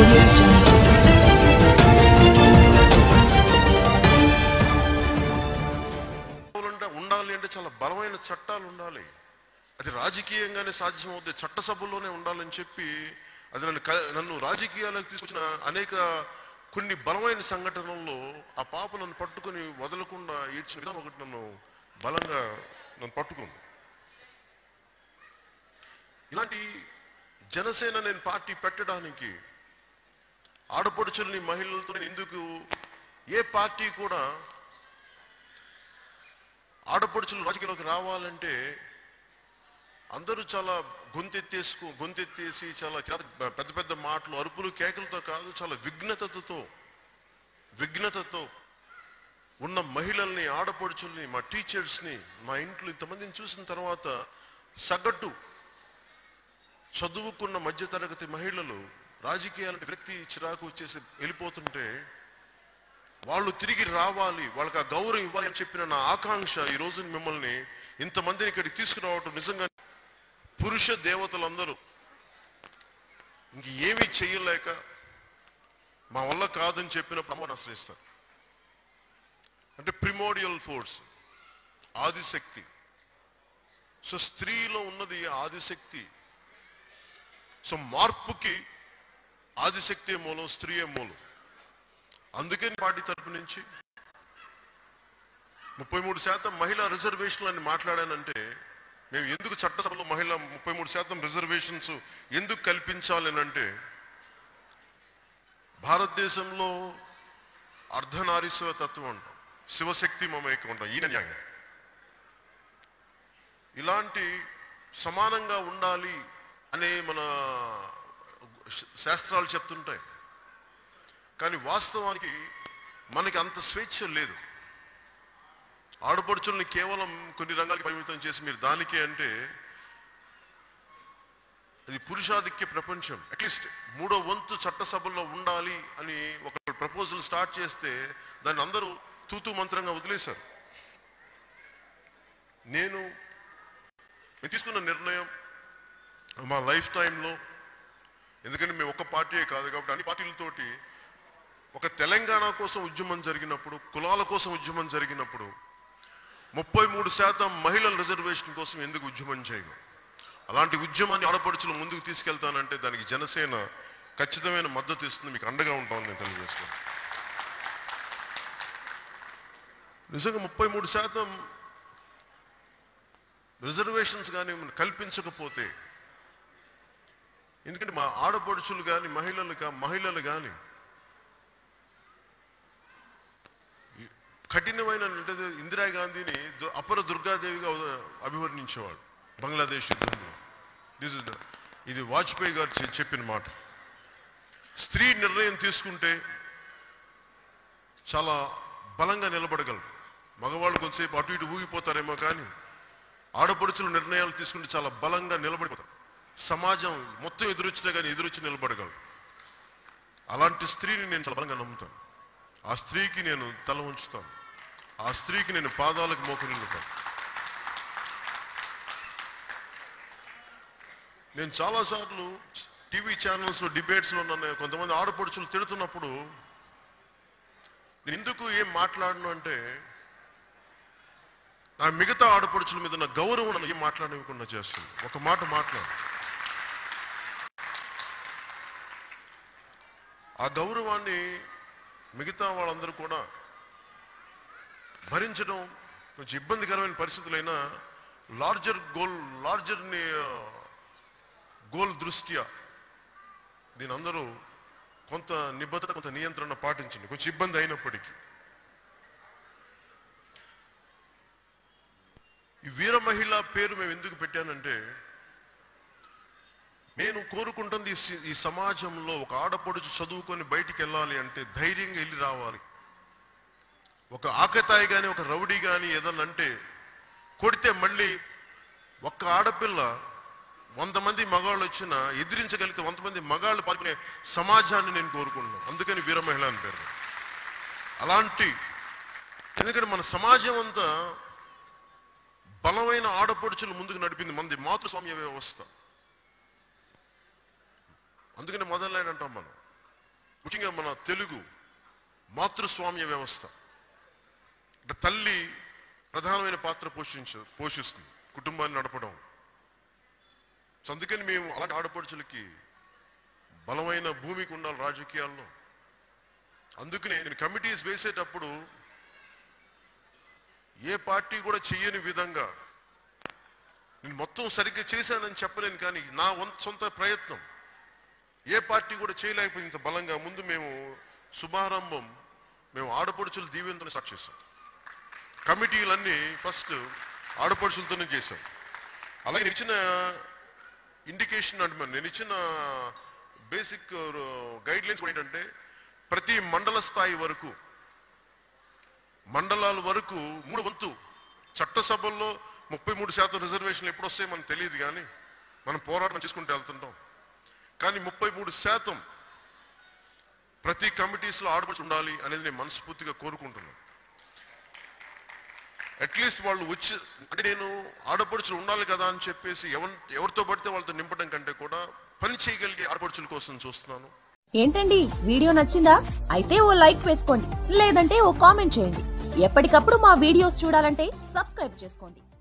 audio jungle. ఉండ- ఉండాలి అంటే చాలా బలమైన చట్టాలు ఉండాలి అది రాజకీయంగానే సాధ్యమవుతుంది చట్టసభల్లోనే ఉండాలని చెప్పి అది నన్ను క- నన్ను రాజకీయాలకు తీసుకొచ్చిన అనేక కొన్ని బలమైన సంఘటనల్లో ఆ పాప నన్ను పట్టుకొని వదలకుండా ఏడ్చిన విధానం ఒకటి నన్ను బలంగా నన్ను పట్టుకుంది ఇలాంటి జనసేన నేను పార్టీ పెట్టడానికి ఆడపడుచుల్ని మహిళలతో నేను ఎందుకు ఏ పార్టీ కూడా ఆడపడుచులు రాజకీయాల్లోకి రావాలంటే అందరూ చాలా గొంతెత్తేసుకో గొంతెత్తేసి చాలా చేత- పెద్ద పెద్ద మాటలు అరుపులు కేకలతో కాదు చాలా విఘ్నతతో విఘ్నతతో ఉన్న మహిళల్ని ఆడపడుచుల్ని మా టీచర్స్ని మా ఇంట్లో ఇంతమందిని చూసిన తర్వాత సగటు చదువుకున్న మధ్యతరగతి మహిళలు రాజకీయాల వ్యక్తి చిరాకు వచ్చేసి వెళ్ళిపోతుంటే వాళ్ళు తిరిగి రావాలి వాళ్ళకి ఆ గౌరవం ఇవ్వాలి అని చెప్పిన నా ఆకాంక్ష ఈ రోజు మిమ్మల్ని ఇంతమందిని ఇక్కడికి తీసుకురావటం నిజంగా పురుష దేవతలందరూ ఇంక ఏమీ చెయ్యలేక మా వల్ల కాదని చెప్పినప్పుడు అమ్మని ఆశ్రయిస్తారు అంటే ప్రిమోడియల్ ఫోర్స్ ఆదిశక్తి సో స్త్రీలో ఉన్నది ఆదిశక్తి సో మార్పుకి ఆదిశక్తి మూలం స్త్రీయే మూలం అందుకే పార్టీ తరపు నుంచి ముప్పై మూడు శాతం మహిళా రిజర్వేషన్లు అని మాట్లాడానంటే మేము ఎందుకు చట్టసభలో మహిళ ముప్పై మూడు శాతం రిజర్వేషన్స్ ఎందుకు కల్పించాలి అని అంటే భారతదేశంలో అర్ధనారీశ్వర తత్వం అంటాం శివశక్తి మమైకం ఉంటాం ఈయన న్యాయం ఇలాంటి సమానంగా ఉండాలి అనే మన శాస్త్రాలు చెప్తుంటాయి కానీ వాస్తవానికి మనకి అంత స్వేచ్ఛ లేదు ఆడపడుచుల్ని కేవలం కొన్ని రంగాలకు పరిమితం చేసి మీరు దానికే అంటే అది పురుషాధిక్య ప్రపంచం అట్లీస్ట్ మూడో వంతు చట్టసభల్లో ఉండాలి అని ఒక ప్రపోజల్ స్టార్ట్ చేస్తే దాన్ని అందరూ తూతూ మంత్రంగా వదిలేశారు నేను నేను తీసుకున్న నిర్ణయం మా లైఫ్ టైంలో ఎందుకంటే మేము ఒక పార్టీయే కాదు కాబట్టి అన్ని పార్టీలతోటి ఒక తెలంగాణ కోసం ఉద్యమం జరిగినప్పుడు కులాల కోసం ఉద్యమం జరిగినప్పుడు ముప్పై మూడు శాతం మహిళల రిజర్వేషన్ కోసం ఎందుకు ఉద్యమం చేయను అలాంటి ఉద్యమాన్ని ఆడపడుచులు ముందుకు తీసుకెళ్తానంటే దానికి జనసేన ఖచ్చితమైన మద్దతు ఇస్తుంది మీకు అండగా ఉంటామని నేను తెలియజేస్తున్నాను నిజంగా ముప్పై మూడు శాతం రిజర్వేషన్స్ కానీ మనం కల్పించకపోతే ఎందుకంటే మా ఆడపడుచులు కానీ మహిళలు కా మహిళలు కానీ కఠినమైన అంటే ఇందిరాగాంధీని దు- అపర దుర్గాదేవిగా ఉద- అభివర్ణించేవాడు బంగ్లాదేశ్ యుద్ధంలో This is the- ఇది వాజ్పేయి గారు చె- చెప్పిన మాట స్త్రీ నిర్ణయం తీసుకుంటే చాలా బలంగా నిలబడగలరు మగవాళ్ళు కొంతసేపు అటు ఇటు ఊగిపోతారేమో కానీ ఆడపడుచులు నిర్ణయాలు తీసుకుంటే చాలా బలంగా నిలబడిపోతారు సమాజం మొత్తం ఎదురొచ్చినా కానీ ఎదురొచ్చి నిలబడగలరు అలాంటి స్త్రీని నేను చాలా బలంగా నమ్ముతాను ఆ స్త్రీకి నేను తల ఉంచుతాను ఆ స్త్రీకి నేను పాదాలకు మోకరిల్లుతాను నేను చాలాసార్లు టీవీ ఛానల్స్లో డిబేట్స్లో నన్ను కొంతమంది ఆడపడుచులు తిడుతున్నప్పుడు నేను ఎందుకు ఏం మాట్లాడను అంటే నా మిగతా ఆడపడుచుల మీద ఉన్న గౌరవం నన్ను ఏం మాట్లాడనివ్వకుండా చేస్తుంది ఒక మాట మాట్లాడు ఆ గౌరవాన్ని మిగతా వాళ్ళందరూ కూడా భరించడం కొంచెం ఇబ్బందికరమైన పరిస్థితులైనా లార్జర్ గోల్ లార్జర్ గోల్ దృష్ట్యా దీని అందరూ కొంత నిబద్ధత కొంత నియంత్రణ పాటించండి కొంచెం ఇబ్బంది అయినప్పటికీ ఈ వీర మహిళ పేరు మేము ఎందుకు పెట్టానంటే నేను కోరుకుంటుంది ఈ సి- ఈ సమాజంలో ఒక ఆడపడుచు చదువుకొని బయటికి వెళ్ళాలి అంటే ధైర్యంగా వెళ్ళి రావాలి ఒక ఆకతాయి కానీ ఒక రౌడీ కానీ ఏదన్నా అంటే కొడితే మళ్ళీ ఒక్క ఆడపిల్ల వంద మంది మగాళ్ళు వచ్చినా ఎదిరించగలిగితే వంద మంది మగాళ్ళు పాల్గొనే సమాజాన్ని నేను కోరుకుంటున్నాను అందుకని వీర మహిళ అని పేరు అలాంటి ఎందుకంటే మన సమాజం అంతా బలమైన ఆడపడుచులు ముందుకు నడిపింది మంది మాతృస్వామ్య వ్యవస్థ అందుకని మొదలైన అంటాం మనం తెలుగు మాతృస్వామ్య వ్యవస్థ అంటే తల్లి ప్రధానమైన పాత్ర పోషించ పోషిస్తుంది కుటుంబాన్ని నడపడం సో అందుకని మేము అలాంటి ఆడపడుచులకి బలమైన భూమికి ఉండాలి రాజకీయాల్లో అందుకనే నేను కమిటీస్ వేసేటప్పుడు ఏ పార్టీ కూడా చెయ్యని విధంగా నేను మొత్తం సరిగ్గా చేశానని చెప్పలేను కానీ నా వంతు సొంత ప్రయత్నం ఏ పార్టీ కూడా చేయలేకపోయింది ఇంత బలంగా ముందు మేము శుభారంభం మేము ఆడపడుచులు దీవెనతో స్టార్ట్ చేసాం కమిటీలన్నీ ఫస్ట్ ఆడపడుచులతోనే చేసాం అలాగే నేను ఇచ్చిన ఇండికేషన్ అంటే మరి నేను ఇచ్చిన బేసిక్ గైడ్ లైన్స్ ఏంటంటే ప్రతి మండల స్థాయి వరకు మండలాల వరకు మూడు వంతు చట్టసభల్లో ముప్పై మూడు శాతం రిజర్వేషన్లు ఎప్పుడు వస్తాయో మనకు తెలియదు కానీ మనం పోరాటం చేసుకుంటూ వెళ్తుంటాం కానీ ముప్పై మూడు శాతం ప్రతి కమిటీస్లో ఆడపడుచు ఉండాలి అనేది నేను మనస్ఫూర్తిగా కోరుకుంటున్నాను అట్లీస్ట్ వాళ్ళు వచ్చి అంటే నేను ఆడపడుచులు ఉండాలి కదా అని చెప్పేసి ఎవరి ఎవరితో పడితే వాళ్ళతో నింపడం కంటే కూడా పని చేయగలిగే ఆడపడుచుల కోసం చూస్తున్నాను ఏంటండి వీడియో నచ్చిందా అయితే ఓ లైక్ వేసుకోండి లేదంటే ఓ కామెంట్ చేయండి ఎప్పటికప్పుడు మా వీడియోస్ చూడాలంటే సబ్స్క్రైబ్ చేసుకోండి